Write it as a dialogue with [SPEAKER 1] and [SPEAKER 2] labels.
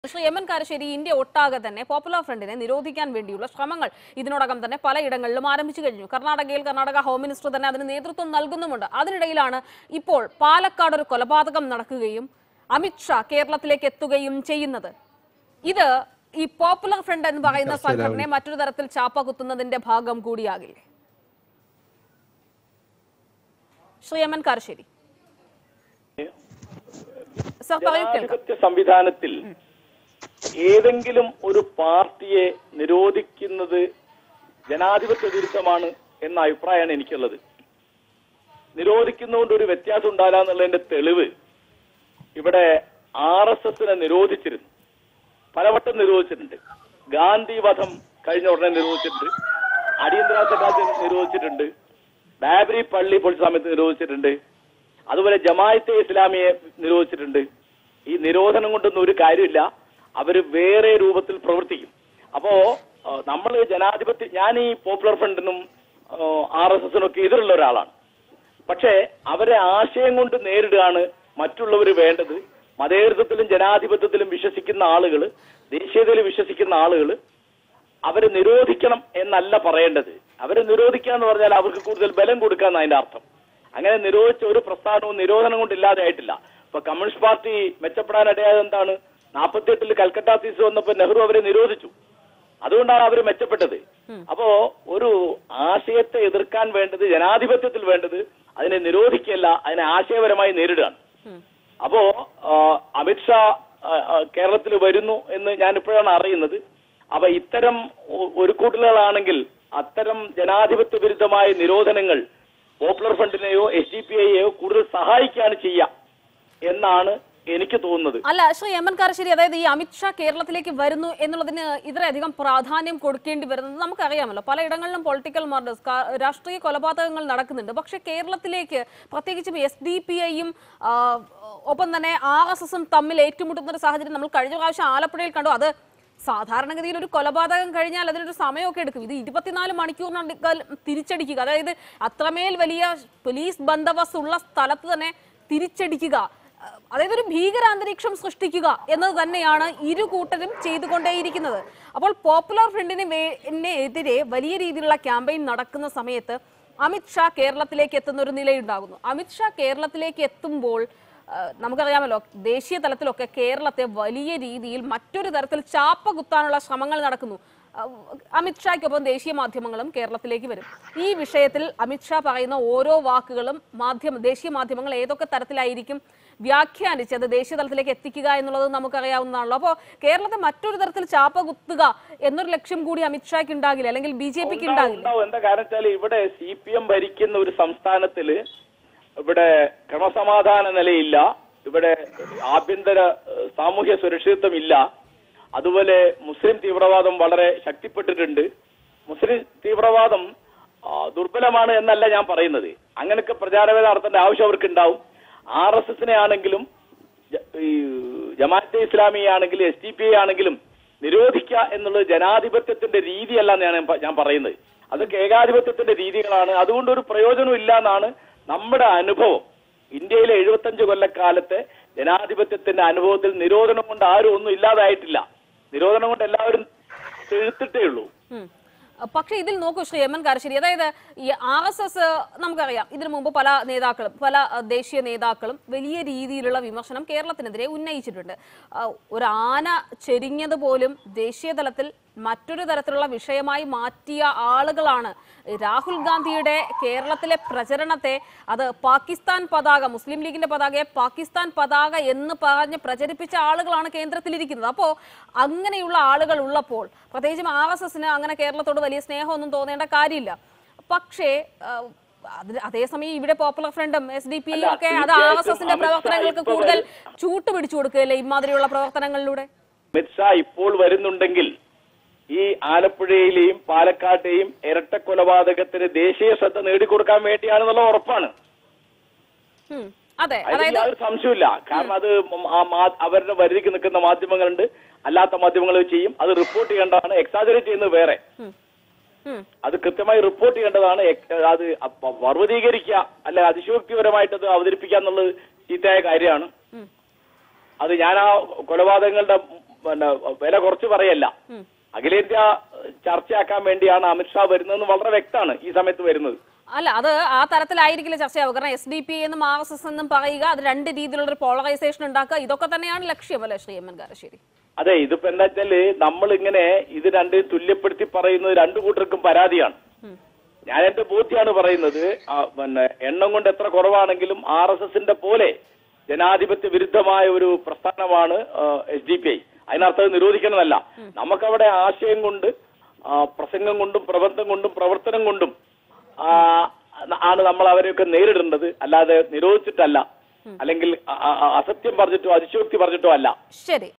[SPEAKER 1] Shri M N Karassery India ഒട്ടാകെ തന്നെ popular ഫ്രണ്ടിനെ നിരോധിക്കാൻ വേണ്ടിയുള്ള ശ്രമങ്ങൾ ഇതിനോടകം തന്നെ പലയിടങ്ങളിലും ആരംഭിച്ചു കഴിഞ്ഞു കർണാടകയിൽ കർണാടക ഹോം മിനിസ്റ്റർ തന്നെ അതിന് നേതൃത്വം നൽകുന്നുമുണ്ട് അതിനിടയിലാണ് ഇപ്പോൾ പാലക്കാട് ഒരു കൊലപാതകം നടക്കുകയും അമിത്ഷാ കേരളത്തിലേക്ക് എത്തുകയും ചെയ്യുന്നത് ഇത് ഈ പോപ്പുലർ ഫ്രണ്ട് എന്ന് പറയുന്ന സംഘടനയെ മറ്റൊരു തരത്തിൽ ചാപ്പ കുത്തുന്നതിന്റെ ഭാഗം കൂടിയാകില്ലേ Shri M N Karassery sir പറയൂ കേൾക്കാം
[SPEAKER 2] ജനാധിപത്യ സംവിധാനത്തിൽ ഏതെങ്കിലും ഒരു പാർട്ടിയെ നിരോധിക്കുന്നത് ജനാധിപത്യ വിരുദ്ധമാണ് എന്ന അഭിപ്രായമാണ് എനിക്കുള്ളത് നിരോധിക്കുന്നതുകൊണ്ട് ഒരു വ്യത്യാസം ഉണ്ടാകില്ല എന്നുള്ളതിന്റെ തെളിവ് ഇവിടെ ആർ എസ് എസിനെ നിരോധിച്ചിരുന്നു പലവട്ടം നിരോധിച്ചിട്ടുണ്ട് ഗാന്ധി വധം കഴിഞ്ഞ ഉടനെ നിരോധിച്ചിട്ടുണ്ട് അടിയന്തരാവസ്ഥ കാലത്ത് നിരോധിച്ചിട്ടുണ്ട് ബാബരി പള്ളി പൊളിച്ച സമയത്ത് നിരോധിച്ചിട്ടുണ്ട് അതുപോലെ ജമാഅത്തെ ഇസ്ലാമിയെ നിരോധിച്ചിട്ടുണ്ട് ഈ നിരോധനം കൊണ്ടൊന്നും ഒരു കാര്യമില്ല അവര് വേറെ രൂപത്തിൽ പ്രവർത്തിക്കും അപ്പോ നമ്മൾ ജനാധിപത്യ ഞാൻ ഈ പോപ്പുലർ ഫ്രണ്ടിനും ആർ എസ് എസിനും ഒക്കെ എതിരുള്ള ഒരാളാണ് പക്ഷേ അവരെ ആശയം കൊണ്ട് നേരിടുകയാണ് മറ്റുള്ളവർ വേണ്ടത് മതേതൃത്വത്തിലും ജനാധിപത്യത്തിലും വിശ്വസിക്കുന്ന ആളുകൾ ദേശീയതയിൽ വിശ്വസിക്കുന്ന ആളുകൾ അവരെ നിരോധിക്കണം എന്നല്ല പറയേണ്ടത് അവരെ നിരോധിക്കുക എന്ന് പറഞ്ഞാൽ അവർക്ക് കൂടുതൽ ബലം കൊടുക്കാന്ന് അതിന്റെ അർത്ഥം അങ്ങനെ നിരോധിച്ച ഒരു പ്രസ്ഥാനവും നിരോധനം കൊണ്ട് ഇല്ലാതെ ആയിട്ടില്ല ഇപ്പൊ കമ്മ്യൂണിസ്റ്റ് പാർട്ടി മെച്ചപ്പെടാനിടയായത് എന്താണ് നാൽപ്പത്തിയെട്ടിൽ കൽക്കട്ട ഫീസ് വന്നപ്പോൾ നെഹ്റു അവരെ നിരോധിച്ചു അതുകൊണ്ടാണ് അവർ മെച്ചപ്പെട്ടത് അപ്പോ ഒരു ആശയത്തെ എതിർക്കാൻ വേണ്ടത് ജനാധിപത്യത്തിൽ വേണ്ടത് അതിനെ നിരോധിക്കല്ല അതിനെ ആശയപരമായി നേരിടുകയാണ് അപ്പോ ആ, അമിത്ഷാ ആ, ആ, കേരളത്തിൽ വരുന്നു എന്ന് ഞാൻ ഇപ്പോഴാണ് അറിയുന്നത് അപ്പൊ ഇത്തരം ഒ- ഒരു കൂട്ടലുകളാണെങ്കിൽ അത്തരം ജനാധിപത്യ വിരുദ്ധമായ നിരോധനങ്ങൾ പോപ്പുലർ ഫ്രണ്ടിനെയോ എസ് ഡി പി ഐയെയോ കൂടുതൽ സഹായിക്കുകയാണ് ചെയ്യുക എന്നാണ് എനിക്ക് തോന്നുന്നത്
[SPEAKER 1] അല്ല ശ്രീ എം എൻ കാരശ്ശേരി അതായത് ഈ അമിത്ഷാ കേരളത്തിലേക്ക് വരുന്നു എന്നുള്ളതിന് ഇത്രയധികം പ്രാധാന്യം കൊടുക്കേണ്ടി വരുന്നത് നമുക്കറിയാമല്ലോ പലയിടങ്ങളിലും പൊളിറ്റിക്കൽ മർഡേഴ്സ് രാഷ്ട്രീയ കൊലപാതകങ്ങൾ നടക്കുന്നുണ്ട് പക്ഷെ കേരളത്തിലേക്ക് പ്രത്യേകിച്ചും എസ് ഡി പി ഐയും ഒപ്പം തന്നെ ആർ എസ് എസും തമ്മിൽ ഏറ്റുമുട്ടുന്ന ഒരു സാഹചര്യം നമ്മൾ കഴിഞ്ഞ പ്രാവശ്യം ആലപ്പുഴയിൽ കണ്ടു അത് സാധാരണഗതിയിൽ ഒരു കൊലപാതകം കഴിഞ്ഞാൽ അതിനൊരു സമയമൊക്കെ എടുക്കും ഇത് ഇരുപത്തിനാല് മണിക്കൂറിനടുക്കൽ തിരിച്ചടിക്കുക അതായത് അത്രമേൽ വലിയ പോലീസ് ബന്ദോബസ്ത് ഉള്ള സ്ഥലത്ത് തന്നെ തിരിച്ചടിക്കുക അഹ് അതായത് ഒരു ഭീകരാന്തരീക്ഷം സൃഷ്ടിക്കുക എന്നത് തന്നെയാണ് ഇരു കൂട്ടരും ചെയ്തുകൊണ്ടേയിരിക്കുന്നത് അപ്പോൾ പോപ്പുലർ ഫ്രണ്ടിന് വേ- നെ എതിരെ വലിയ രീതിയിലുള്ള ക്യാമ്പയിൻ നടക്കുന്ന സമയത്ത് അമിത്ഷാ കേരളത്തിലേക്ക് എത്തുന്ന ഒരു നിലയുണ്ടാകുന്നു അമിത്ഷാ കേരളത്തിലേക്ക് എത്തുമ്പോൾ അഹ് നമുക്കറിയാമല്ലോ ദേശീയ തലത്തിലൊക്കെ കേരളത്തെ വലിയ രീതിയിൽ മറ്റൊരു തരത്തിൽ ചാപ്പ കുത്താനുള്ള ശ്രമങ്ങൾ നടക്കുന്നു അഹ് അമിത്ഷായ്ക്കൊപ്പം ദേശീയ മാധ്യമങ്ങളും കേരളത്തിലേക്ക് വരും ഈ വിഷയത്തിൽ അമിത്ഷാ പറയുന്ന ഓരോ വാക്കുകളും മാധ്യമ ദേശീയ മാധ്യമങ്ങൾ ഏതൊക്കെ തരത്തിലായിരിക്കും വ്യാഖ്യാനിച്ച് അത് ദേശീയ തലത്തിലേക്ക് എത്തിക്കുക എന്നുള്ളത് നമുക്കറിയാവുന്നതാണല്ലോ അപ്പോൾ കേരളത്തെ മറ്റൊരു തരത്തിൽ ചാപ്പ കുത്തുക എന്നൊരു ലക്ഷ്യം കൂടി അമിത്ഷായ്ക്ക് ഉണ്ടാകില്ല അല്ലെങ്കിൽ ബി ജെ പിക്ക്
[SPEAKER 2] ഉണ്ടാവും,
[SPEAKER 1] ഉണ്ടാകില്ല
[SPEAKER 2] ഉണ്ടാവും. എന്താ കാരണം വെച്ചാൽ ഇവിടെ സി പി എം ഭരിക്കുന്ന ഒരു സംസ്ഥാനത്തില് ഇവിടെ ക്രമസമാധാന നിലയില്ല ഇവിടെ ആഭ്യന്തര ഏഹ്, സാമൂഹ്യ സുരക്ഷിതത്വം ഇല്ല അതുപോലെ മുസ്ലിം തീവ്രവാദം വളരെ ശക്തിപ്പെട്ടിട്ടുണ്ട് മുസ്ലിം തീവ്രവാദം ആ, ദുർബലമാണ് എന്നല്ല ഞാൻ പറയുന്നത് അങ്ങനെയൊക്കെ പ്രചാരവേദ നടത്തേണ്ട ആവശ്യം അവർക്ക് ഉണ്ടാവും ആർ എസ് എസിനെ ആണെങ്കിലും ജ- ഈ ജമാഅത്തെ ഇസ്ലാമി ആണെങ്കിലും എസ് ടി പി ഐ ആണെങ്കിലും നിരോധിക്കുക എന്നുള്ളത് ജനാധിപത്യത്തിന്റെ രീതിയല്ല എന്ന് ഞാൻ പ- ഞാൻ പറയുന്നത് അതൊക്കെ ഏകാധിപത്യത്തിന്റെ രീതികളാണ് അതുകൊണ്ട് ഒരു പ്രയോജനം ഇല്ല എന്നാണ് നമ്മുടെ അനുഭവം ഇന്ത്യയിലെ എഴുപത്തഞ്ച് കൊല്ലക്കാലത്തെ ജനാധിപത്യത്തിന്റെ അനുഭവത്തിൽ നിരോധനം കൊണ്ട് ആരും ഒന്നും ഇല്ലാതായിട്ടില്ല നിരോധനം കൊണ്ട് എല്ലാവരും തെഴുത്തിട്ടേ ഉള്ളൂ
[SPEAKER 1] ഉം. പക്ഷേ ഇതിൽ നോക്കൂ ശ്രീ എം എൻ കാരശ്ശേരി അതായത് ഈ ആർ എസ് എസ് നമുക്കറിയാം ഇതിനു മുമ്പ് പല നേതാക്കളും പല അഹ്, ദേശീയ നേതാക്കളും വലിയ രീതിയിലുള്ള വിമർശനം കേരളത്തിനെതിരെ ഉന്നയിച്ചിട്ടുണ്ട് അഹ്, ഒരു ആന ചെരിഞ്ഞത് പോലും ദേശീയ തലത്തിൽ മറ്റൊരു തരത്തിലുള്ള വിഷയമായി മാറ്റിയ ആളുകളാണ് രാഹുൽ ഗാന്ധിയുടെ കേരളത്തിലെ പ്രചരണത്തെ അത് പാകിസ്ഥാൻ പതാക മുസ്ലിം ലീഗിന്റെ പതാകയെ പാകിസ്ഥാൻ പതാക എന്ന് പറഞ്ഞ് പ്രചരിപ്പിച്ച ആളുകളാണ് കേന്ദ്രത്തിലിരിക്കുന്നത് അപ്പോൾ അങ്ങനെയുള്ള ആളുകൾ ഉള്ളപ്പോൾ പ്രത്യേകിച്ചും ആർ എസ് എസിന് അങ്ങനെ കേരളത്തോട് വലിയ സ്നേഹമൊന്നും തോന്നേണ്ട കാര്യമില്ല പക്ഷേ ആ, അതിന് അതേസമയം ഇവിടെ പോപ്പുലർ ഫ്രണ്ടും എസ് ഡി പി
[SPEAKER 2] അല്ല,
[SPEAKER 1] ഒക്കെ അത് ആർ എസ് എസിന്റെ
[SPEAKER 2] തീർച്ചയായിട്ടും
[SPEAKER 1] പ്രവർത്തനങ്ങൾക്ക്
[SPEAKER 2] അമിത്ഷാ
[SPEAKER 1] കൂടുതൽ
[SPEAKER 2] ഇപ്പോൾ
[SPEAKER 1] ചൂട്ട് പിടിച്ചു കൊടുക്കുകയല്ലേ ഇമാതിരിയുള്ള പ്രവർത്തനങ്ങളിലൂടെ
[SPEAKER 2] അമിത്ഷാ ഇപ്പോൾ വരുന്നുണ്ടെങ്കിൽ ഈ ആലപ്പുഴയിലെയും പാലക്കാട്ടെയും ഇരട്ട കൊലപാതകത്തിന് ദേശീയ ശ്രദ്ധ നേടിക്കൊടുക്കാൻ വേണ്ടിയാണെന്നുള്ള ഉറപ്പാണ്
[SPEAKER 1] ഉം. അതെ
[SPEAKER 2] അതിൽ
[SPEAKER 1] അതായത്
[SPEAKER 2] യാതൊരു സംശയമില്ല കാരണം അത് മ- ആ മാ- അവരുടെ വരുതിക്ക് നിൽക്കുന്ന മാധ്യമങ്ങളുണ്ട് അല്ലാത്ത മാധ്യമങ്ങൾ ചെയ്യും അത് റിപ്പോർട്ട് ചെയ്യേണ്ടതാണ് എക്സാജറേറ്റ് ചെയ്യുന്നത് വേറെ
[SPEAKER 1] ഉം. ഉം.
[SPEAKER 2] അത് കൃത്യമായി റിപ്പോർട്ട് ചെയ്യേണ്ടതാണ് എക്- അത് അപ്പ- പർവ്വതീകരിക്കുക അല്ല അതിശയോക്തിപരമായിട്ട് അത് അവതരിപ്പിക്കുക എന്നുള്ളത് ചീത്തയായ കാര്യമാണ്
[SPEAKER 1] ഉം.
[SPEAKER 2] അത് ഞാൻ ആ കൊലപാതകങ്ങളുടെ പിന്നെ വില കുറച്ച് പറയല്ല
[SPEAKER 1] ഉം.
[SPEAKER 2] അഖിലേന്ത്യാ ചർച്ചയാക്കാൻ വേണ്ടിയാണ് അമിത്ഷാ വരുന്നതെന്ന് വളരെ വ്യക്തമാണ് ഈ സമയത്ത് വരുന്നത്
[SPEAKER 1] അല്ല അത് ആ തരത്തിലായിരിക്കില്ല ചർച്ചയാവുക കാരണം എസ് ഡി പി എന്നും ആർ എസ് എസ് എന്നും പറയുക അത് രണ്ട് രീതിയിലുള്ള ഒരു പോളറൈസേഷൻ ഉണ്ടാക്കുക ഇതൊക്കെ തന്നെയാണ് ലക്ഷ്യം അല്ലേ ശ്രീ എം എൻ കാരശ്ശേരി
[SPEAKER 2] അതെ ഇതിപ്പോ എന്താ വെച്ചാല് നമ്മൾ ഇങ്ങനെ ഇത് രണ്ടും തുല്യപ്പെടുത്തി പറയുന്നത് രണ്ടു കൂട്ടർക്കും പരാതിയാണ്
[SPEAKER 1] ഉം.
[SPEAKER 2] ഞാൻ എന്റെ ബോധ്യമാണ് പറയുന്നത് ആ, പിന്നെ എണ്ണം കൊണ്ട് എത്ര കുറവാണെങ്കിലും ആർ എസ് എസിന്റെ പോലെ ജനാധിപത്യ വിരുദ്ധമായ ഒരു പ്രസ്ഥാനമാണ് എസ് ഡി പി ഐ അതിനർത്ഥം അത് നിരോധിക്കണമെന്നല്ല നമുക്കവിടെ ആശയം കൊണ്ട് ആ, പ്രസംഗം കൊണ്ടും പ്രബന്ധം കൊണ്ടും പ്രവർത്തനം കൊണ്ടും ആ, ആണ് നമ്മൾ അവരെയൊക്കെ നേരിടേണ്ടത് അല്ലാതെ നിരോധിച്ചിട്ടല്ല അല്ലെങ്കിൽ അ- അ- അസത്യം പറഞ്ഞിട്ടോ അതിശോക്തി പറഞ്ഞിട്ടോ അല്ല
[SPEAKER 1] ശരി